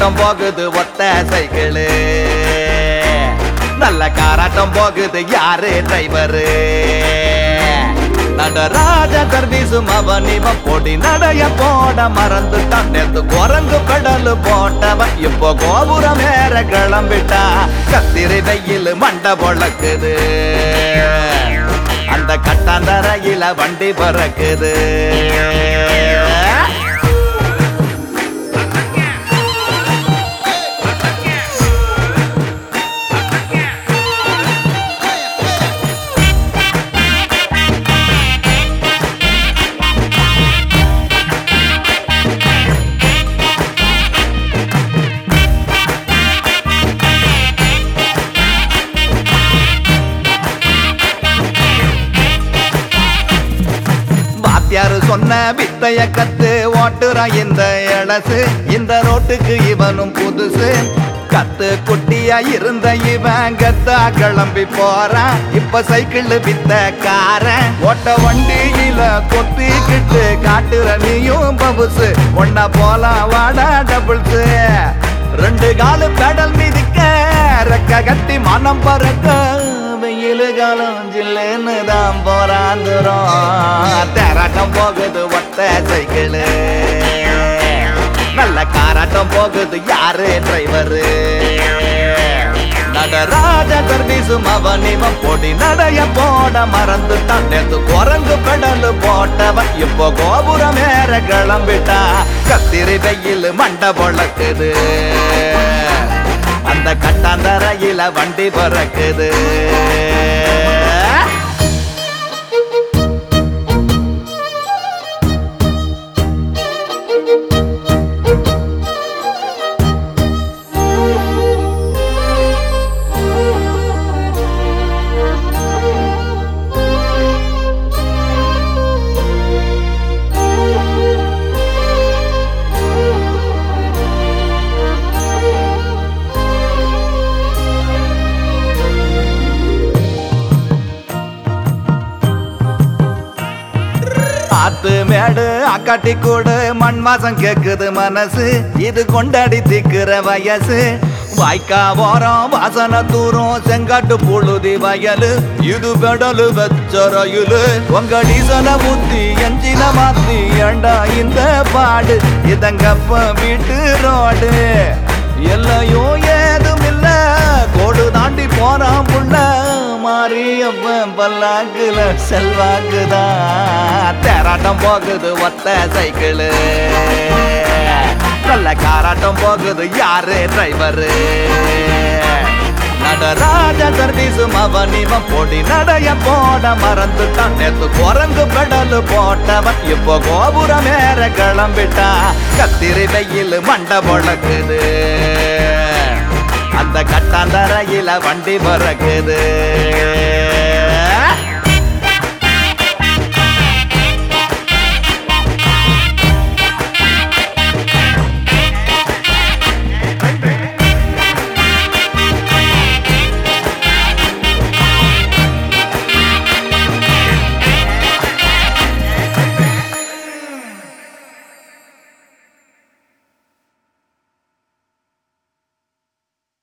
தேராட்டம் போகுது ஒத்த சைக்கிளு நல்ல காராட்டம் போகுது யாரு டிரைவரு நடராஜ சர்வீஸும் அவன் இவன் பொடி நடைய போட மறந்துட்டான் நேத்து குரங்கு கடல் போட்டவன் இப்போ கோபுரம் மேற கிளம்பிட்டா கத்திரி வெயில் மண்டை பொழக்குது அந்த கட்டாந்தரையில வண்டி பறக்குது வாத்தியாரு சொன்ன வித்தைய கத்து ஓட்டுறான் இந்த இளசு இந்த ரோட்டுக்கு இவனும் புதுசு கத்து குட்டியா இருந்த இவன் கத்தா கிளம்பி போறான் இப்ப சைக்கிள் வித்த காரன் ஓட்ட வண்டியில கொத்திக்கிட்டு காட்டுற நீயும் பபுசு ஒன்னா போலாம் வாடா டபுள்ஸ் ரெண்டு காலு பெடல் மிதிக்க ரெக்க கட்டி மனம் பறக்க வெயில் காலம் ஜில்லுன்னு தான் போறாந்துரும் தேராட்டம் போகுது ஒத்த சைக்கிளு நல்ல காராட்டம் போகுது யாரு டிரைவரு நடராஜ சர்வீஸும் அவன் இவன் பொடி நடைய போட மறந்துட்டான் நேத்து குரங்கு பெடல் போட்டவன் இப்போ கோபுரம் மேற கிளம்பிட்டா கத்திரி வெயில் மண்டை பொழக்குது அந்த கட்டாந்தரையில வண்டி பறக்குது ஆத்து மேடு அக்காட்டி கூடு மண் வாசம் கேக்குது மனசு இது கொண்டாடி திக்கிற வயசு வாய்க்கா ஓரம் வாசன தூரம் செங்காட்டு புழுதி வயலு இது பெடலு வச்ச ரயிலு உங்க டீசல ஊத்தி எஞ்சின மாத்தி ஏண்டா இந்த பாடு இதங்கப்ப வீட்டு ரோடு எல்லையும் ஏதும் இல்ல கோடு தாண்டி போறான் புள்ள மாரியப்பன் பல்லாக்குல செல்வாக்குதான் தேராட்டம் போகுது ஒத்த சைக்கிளு நல்ல காராட்டம் போகுது யாரு டிரைவரு நடராஜ சர்வீஸும் அவன் இவன் பொடி நடைய போட மறந்துட்டான் நேத்து குரங்கு பெடல் போட்டவன் இப்போ கோபுரம் மேற கிளம்பிட்டா கத்திரி வெயில் மண்டை பொழக்குது அந்த கட்டாந்தரையில வண்டி பறக்குது